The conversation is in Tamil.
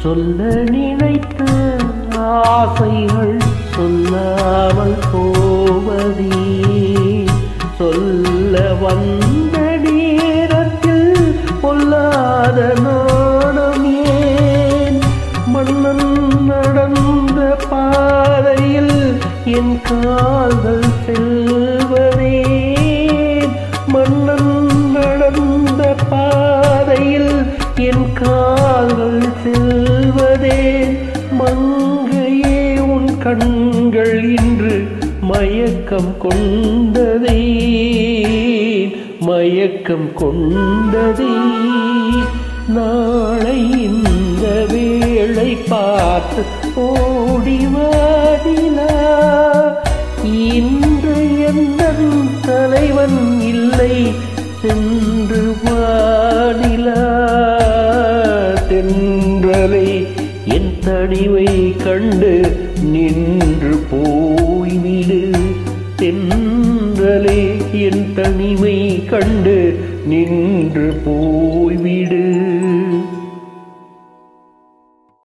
சொல்ல நினைத்த ஆசைகள் சொல்லாமல் போவதே சொல்ல வந்த நேரத்தில் பொல்லாத நாணம் ஏன் மன்னன் நடந்த பாதையில் என் கால்கள் செல்வதே மன்னன் நடந்த பாதையில் என் கால்கள் செல்வதே மங்கையே உன் கண்கள் இன்று மயக்கம் கொண்டதே மயக்கம் கொண்டதே நாளை இந்த வேளை பார்த்து ஓடிவாடிலா இன்று எந்த தலைவன் இல்லை சென்று வாடிலா தென்றலை என் தனிவை கண்டு நின்று போய்விடு தென்றலே என் தனிமை கண்டு நின்று போய்விடு